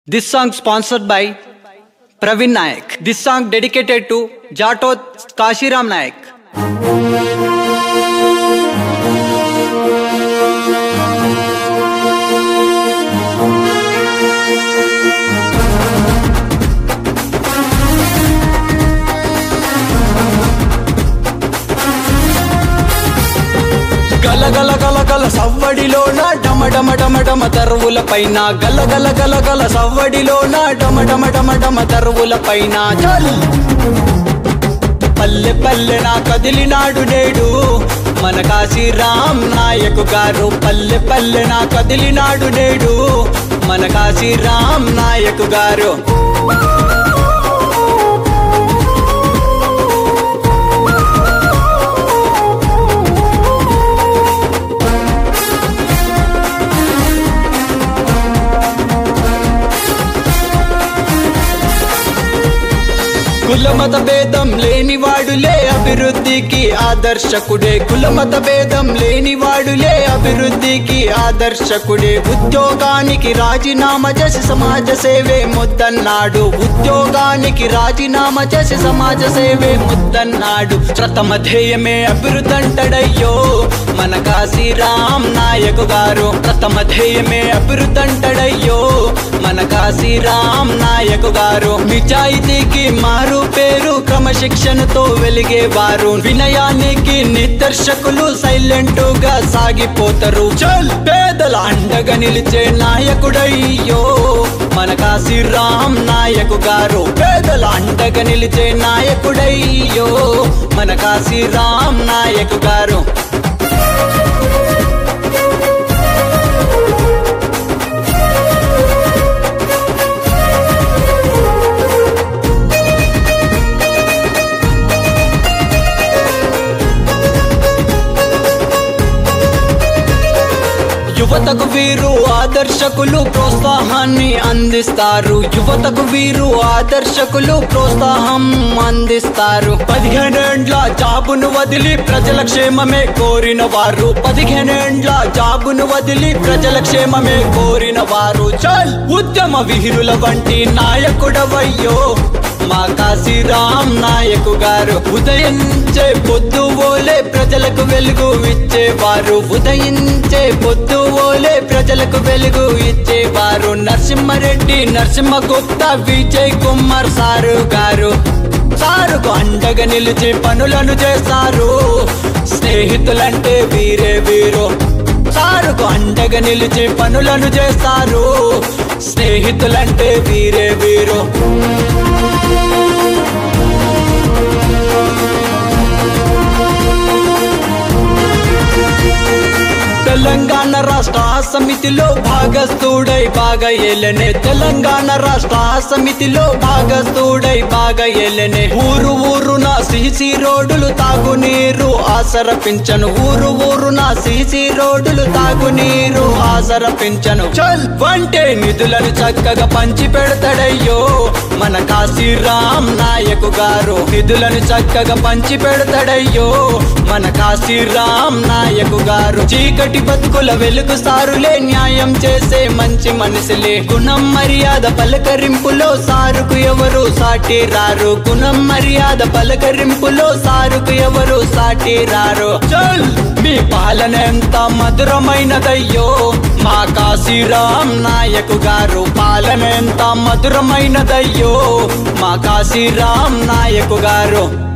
This song sponsored by Praveen Nayak. This song dedicated to Jatot Kashiram Nayak. గల గల గల గల సవ్వడిలోన డమ డమ డమ డమ తరువుల పైన గల గల గల గల సవ్వడిలోన డమ డమ డమ డమ తరువుల పైన చల్ పల్లె పల్లె నా కదిలినాడు నేడు మన కాశీరామ్ నాయకు గారు పల్లె పల్లె నా కదిలినాడు నేడు మన కాశీరామ్ నాయకు గారు కులమత భేదం లేనివాడులే అభివృద్ధికి ఆదర్శకుడే కులమత భేదం లేనివాడులే అభివృద్ధికి ఆదర్శకుడే ఉద్యోగానికి రాజీనామా చేసి సమాజ సేవే ముద్దన్నాడు ఉద్యోగానికి రాజీనామా చేసి సమాజ సేవే ముద్దన్నాడు ప్రథమ ధ్యేయమే అభివృద్ధి అంటడయ్యో మన కాశీరామ్ నాయకు గారు ప్రథమ ధ్యేయమే అభివృద్ధి అంటడయ్యో మన కాశీరామ్ నాయకు గారు నిజాయితీకి మారు పేరు క్రమశిక్షణతో వెలిగేవారు వినయానికి నిదర్శకులు సైలెంట్ గా సాగిపోతారు చల్ పేదల అండగా నిలిచే నాయకుడయ్యో మన కాశీరామ్ నాయకు గారు పేదల అండగా నిలిచే నాయకుడయ్యో మన కాశీరామ్ నాయకు గారు యువతకు వీరు ఆదర్శకులు ప్రోత్సాహాన్ని అందిస్తారు యువతకు వీరు ఆదర్శకులు ప్రోత్సాహం అందిస్తారు పదిహేనేండ్ల జాబును వదిలి ప్రజల క్షేమమే కోరిన వారు పదిహేనేండ్ల జాబును వదిలి ప్రజల క్షేమమే కోరిన వారు చల్ ఉద్యమ విహిరుల వంటి నాయకుడవయ్యో మా కాశీరామ్ నాయకు గారు ఉదయించే పొద్దు ఓలే ప్రజలకు వెలుగు ఇచ్చేవారు ఉదయించే పొద్దు ఓలే ప్రజలకు వెలుగు ఇచ్చేవారు నరసింహారెడ్డి నరసింహగుప్త విజయ్ కుమార్ సారు గారు సారుకు అండగా నిలిచి పనులను చేస్తారు స్నేహితులంటే వీరే వీరు సారుకు అండగా నిలిచి పనులను చేస్తారు స్నేహితులంటే వీరే వీరు తెలంగాణ రాష్ట్ర సమితిలో భాగస్థుడై బాగా ఏలనే తెలంగాణ రాష్ట్ర సమితిలో భాగస్థుడై బాగా ఏలనే ఊరు ఊరున సిసి రోడ్డులు తాగునీరు ఆసరపించను ఊరు ఊరున సిసి రోడ్డులు తాగునీరు ఆసరపించను చల్ వంటే నిధులను చక్కగా పంచి పెడతాడయ్యో మన కాశీరామ్ నాయకు గారు నిధులను చక్కగా పంచి పెడతాడయ్యో మన కాశీరామ్ నాయకు గారు చీకటి బతుకుల వెలుగు సారులే న్యాయం చేసే మంచి మనసులే గుణం మర్యాద పలకరింపులో సారుకు ఎవరు సాటి రారు గుణం మర్యాద పలకరింపులో సారుకు ఎవరు సాటి రారు చల్ మీ పాలన ఎంత మధురమైనదయ్యో మా కాశీరామ్ నాయకు గారు పాలన ఎంత మధురమైనదయ్యో మా కాశీరామ్ నాయకు గారు